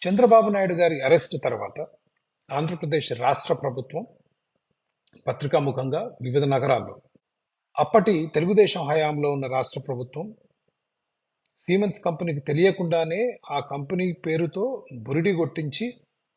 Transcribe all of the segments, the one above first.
చంద్రబాబు నాయుడు గారి అరెస్ట్ తర్వాత ఆంధ్రప్రదేశ్ రాష్ట్ర ప్రభుత్వం పత్రికాముఖంగా వివిధ నగరాల్లో అప్పటి తెలుగుదేశం హయాంలో ఉన్న రాష్ట్ర ప్రభుత్వం సీమెన్స్ కంపెనీకి తెలియకుండానే ఆ కంపెనీ పేరుతో బురిడి కొట్టించి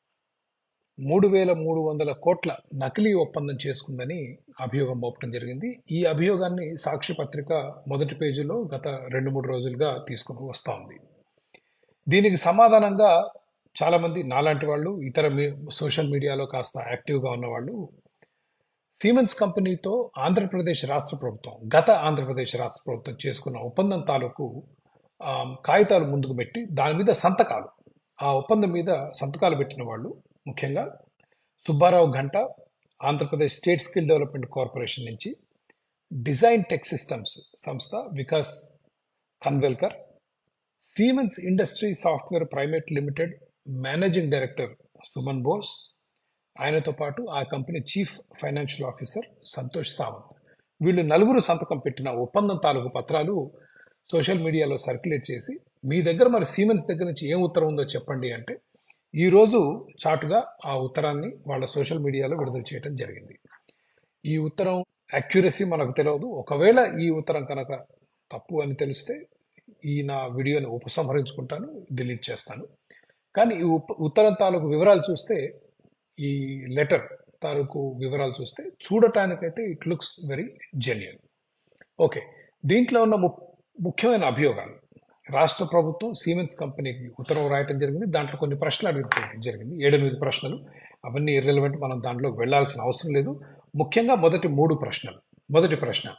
మూడు వేల మూడు వందల కోట్ల నకిలీ ఒప్పందం చేసుకుందని అభియోగం మోపడం జరిగింది ఈ అభియోగాన్ని సాక్షి పత్రిక మొదటి పేజీలో గత రెండు మూడు రోజులుగా తీసుకుని వస్తూ ఉంది దీనికి సమాధానంగా చాలా మంది నాలాంటి వాళ్ళు ఇతర మీ- సోషల్ మీడియాలో కాస్త యాక్టివ్గా ఉన్న వాళ్ళు సీమెన్స్ కంపెనీతో ఆంధ్రప్రదేశ్ రాష్ట్ర ప్రభుత్వం గత ఆంధ్రప్రదేశ్ రాష్ట్ర ప్రభుత్వం చేసుకున్న ఒప్పందం తాలూకు ఆ, కాగితాలు ముందుకు పెట్టి దాని మీద సంతకాలు ఆ ఒప్పందం మీద సంతకాలు పెట్టిన వాళ్ళు ముఖ్యంగా Subba Rao Ghanta Andhra Pradesh state skill development corporation నుంచి డిజైన్ టెక్ సిస్టమ్స్ సంస్థ Vikas Kanvelkar Siemens industry software private limited managing director Suman Bose ఆయనతో పాటు ఆ company chief financial officer Santosh Sawant వీళ్ళు నలుగురు సంతకం పెట్టిన ఒప్పందం తాలూకు పత్రాలు సోషల్ మీడియాలో సర్క్యులేట్ చేసి మీ దగ్గర మరి సీమెన్స్ దగ్గర నుంచి ఏం ఉత్తరం ఉందో చెప్పండి అంటే ఈ రోజు చాటుగా ఆ ఉత్తరాన్ని వాళ్ళ సోషల్ మీడియాలో విడుదల చేయడం జరిగింది ఈ ఉత్తరం యాక్యురసీ మనకు తెలియదు ఒకవేళ ఈ ఉత్తరం కనుక తప్పు అని తెలిస్తే ఈ నా వీడియోని ఉపసంహరించుకుంటాను డిలీట్ చేస్తాను కానీ ఈ ఉప్- ఉత్తరం తాలూకు వివరాలు చూస్తే ఈ లెటర్ తాలూకు వివరాలు చూస్తే చూడటానికైతే it looks very genuine okay దీంట్లో ఉన్న ము- ముఖ్యమైన అభియోగాలు రాష్ట్ర ప్రభుత్వం సీమెన్స్ కంపెనీకి ఉత్తరం రాయటం జరిగింది దాంట్లో కొన్ని ప్రశ్నలు అడగడం జరిగింది ఏడెనిమిది ప్రశ్నలు అవన్నీ ఇర్రెలవెంట్ మనం దాంట్లోకి వెళ్ళాల్సిన అవసరం లేదు ముఖ్యంగా మొదటి మూడు ప్రశ్నలు మొదటి ప్రశ్న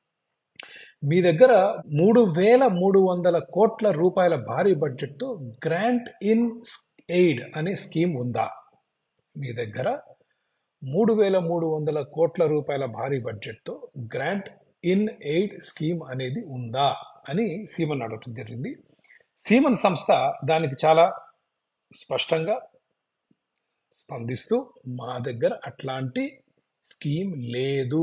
మీ దగ్గర మూడు వేల మూడు వందల కోట్ల రూపాయల భారీ బడ్జెట్తో గ్రాంట్ ఇన్ ఎయిడ్ అనే స్కీమ్ ఉందా మీ దగ్గర మూడు వేల మూడు వందల కోట్ల రూపాయల భారీ బడ్జెట్తో గ్రాంట్ ఇన్ ఎయిడ్ స్కీమ్ అనేది ఉందా అని సీమన్ అడగటం జరిగింది సీమన్ సంస్థ దానికి చాలా స్పష్టంగా స్పందిస్తూ మా దగ్గర అట్లాంటి స్కీమ్ లేదు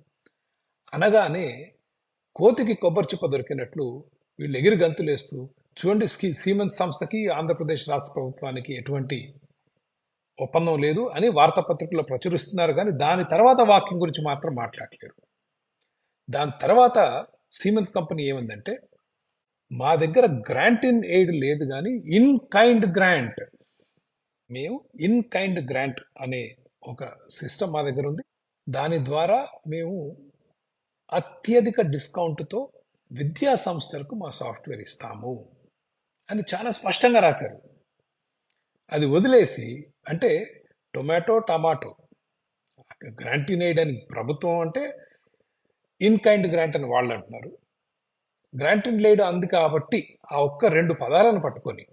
అనగానే కోతికి కొబ్బరి చిప్ప దొరికినట్లు వీళ్ళు ఎగిరి గంతులేస్తూ చూడండి స్కీ సీమెన్స్ సంస్థకి ఆంధ్రప్రదేశ్ రాష్ట్ర ప్రభుత్వానికి ఎటువంటి ఒప్పందం లేదు అని వార్తాపత్రికల్లో ప్రచురిస్తున్నారు కానీ దాని తర్వాత వాక్యం గురించి మాత్రం మాట్లాడలేరు దాని తర్వాత సీమెన్స్ కంపెనీ ఏమందంటే మా దగ్గర గ్రాంట్ ఇన్ ఎయిడ్ లేదు కానీ ఇన్ కైండ్ గ్రాంట్ మేము ఇన్ కైండ్ గ్రాంట్ అనే ఒక సిస్టమ్ మా దగ్గర ఉంది దాని ద్వారా మేము అత్యధిక డిస్కౌంట్తో విద్యా సంస్థలకు మా సాఫ్ట్వేర్ ఇస్తాము అని చాలా స్పష్టంగా రాశారు అది వదిలేసి అంటే tomato tomato grant in aid అని ప్రభుత్వం అంటే ఇన్ కైండ్ గ్రాంట్ అని వాళ్ళు అంటున్నారు గ్రాంట్ ఇన్ ఎయిడ్ అంది కాబట్టి ఆ ఒక్క రెండు పదాలను పట్టుకొని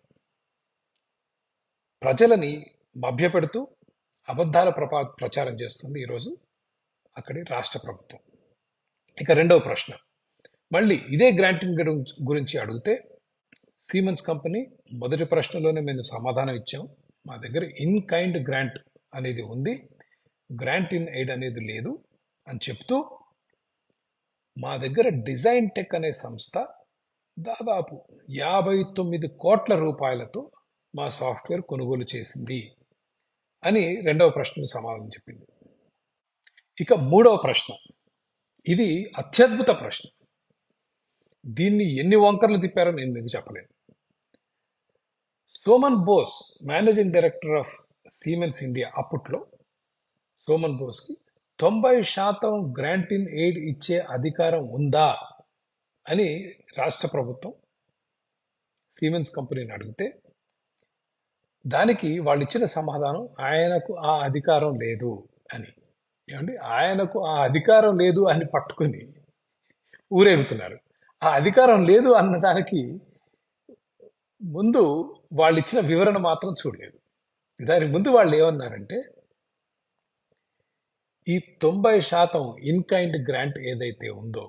ప్రజలని మభ్యపెడుతూ అబద్ధాల ప్రపా ప్రచారం చేస్తుంది ఈరోజు అక్కడి రాష్ట్ర ప్రభుత్వం ఇక రెండవ ప్రశ్న మళ్ళీ ఇదే గ్రాంటింగ్ గురించి గురించి అడిగితే సీమెన్స్ కంపెనీ మొదటి ప్రశ్నలోనే మేము సమాధానం ఇచ్చాం మా దగ్గర ఇన్ కైండ్ గ్రాంట్ అనేది ఉంది గ్రాంట్ ఇన్ ఎయిడ్ అనేది లేదు అని చెప్తూ మా దగ్గర డిజైన్ టెక్ అనే సంస్థ దాదాపు యాభై తొమ్మిది కోట్ల రూపాయలతో మా సాఫ్ట్వేర్ కొనుగోలు చేసింది అని రెండవ ప్రశ్నకు సమాధానం చెప్పింది ఇక మూడవ ప్రశ్న ఇది అత్యద్భుత ప్రశ్న దీన్ని ఎన్ని వంకర్లు తిప్పారో నేను మీకు చెప్పలేను Soman Bose managing director of Siemens India అప్పట్లో సోమన్ బోస్కి తొంభై శాతం గ్రాంట్ ఇన్ ఎయిడ్ ఇచ్చే అధికారం ఉందా అని రాష్ట్ర ప్రభుత్వం సీమెన్స్ కంపెనీని అడిగితే దానికి వాళ్ళు ఇచ్చిన సమాధానం ఆయనకు ఆ అధికారం లేదు అని ఏమండి ఆయనకు ఆ అధికారం లేదు అని పట్టుకుని ఊరేగుతున్నారు ఆ అధికారం లేదు అన్న దానికి ముందు వాళ్ళు ఇచ్చిన వివరణ మాత్రం చూడలేదు దానికి ముందు వాళ్ళు ఏమన్నారంటే ఈ తొంభై శాతం ఇన్ కైండ్ గ్రాంట్ ఏదైతే ఉందో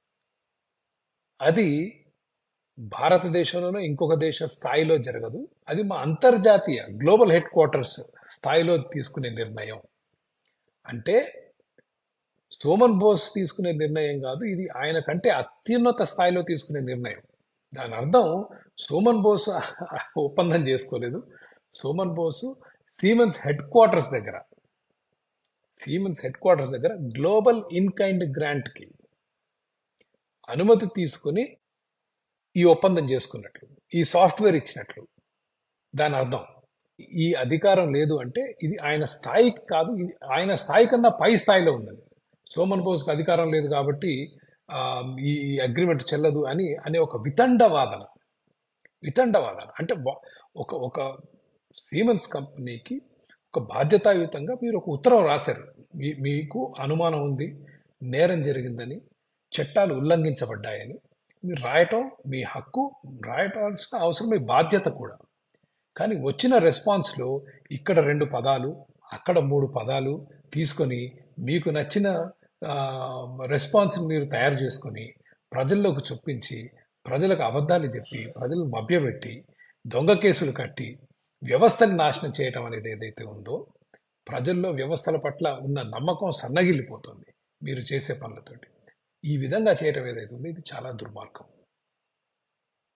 అది భారతదేశంలోనో ఇంకొక దేశ స్థాయిలో జరగదు అది మా అంతర్జాతీయ గ్లోబల్ హెడ్ క్వార్టర్స్ స్థాయిలో తీసుకునే నిర్ణయం అంటే సోమన్ బోస్ తీసుకునే నిర్ణయం కాదు ఇది ఆయన కంటే అత్యున్నత స్థాయిలో తీసుకునే నిర్ణయం దాని అర్థం సోమన్ బోస్ ఒప్పందం చేసుకోలేదు Soman Bose Siemens headquarters దగ్గర సీమెన్స్ హెడ్ క్వార్టర్స్ దగ్గర గ్లోబల్ ఇన్ కైండ్ గ్రాంట్ కి అనుమతి తీసుకుని ఈ ఒప్పందం చేసుకున్నట్లు ఈ సాఫ్ట్వేర్ ఇచ్చినట్లు దాని అర్థం ఈ అధికారం లేదు అంటే ఇది ఆయన స్థాయికి కాదు ఇది ఆయన స్థాయి కన్నా పై స్థాయిలో ఉందని సోమన్ బోస్కి అధికారం లేదు కాబట్టి ఆ, ఈ అగ్రిమెంట్ చెల్లదు అని అనే ఒక వితండ వాదన వితండ వాదన అంటే వా- ఒక ఒక సీమెన్స్ కంపెనీకి ఒక బాధ్యతాయుతంగా మీరు ఒక ఉత్తరం రాశారు మీ మీకు అనుమానం ఉంది నేరం జరిగిందని చట్టాలు ఉల్లంఘించబడ్డాయని మీరు రాయటం మీ హక్కు రాయటాల్సిన అవసరం మీ బాధ్యత కూడా కానీ వచ్చిన రెస్పాన్స్లో ఇక్కడ రెండు పదాలు అక్కడ మూడు పదాలు తీసుకొని మీకు నచ్చిన రెస్పాన్స్ మీరు తయారు చేసుకొని ప్రజల్లోకి చొప్పించి ప్రజలకు అబద్ధాలు చెప్పి ప్రజలను మభ్యపెట్టి దొంగ కేసులు కట్టి వ్యవస్థని నాశనం చేయటం అనేది ఏదైతే ఉందో ప్రజల్లో వ్యవస్థల పట్ల ఉన్న నమ్మకం సన్నగిల్లిపోతుంది మీరు చేసే పనులతోటి ఈ విధంగా చేయటం ఏదైతే ఉందో ఇది చాలా దుర్మార్గం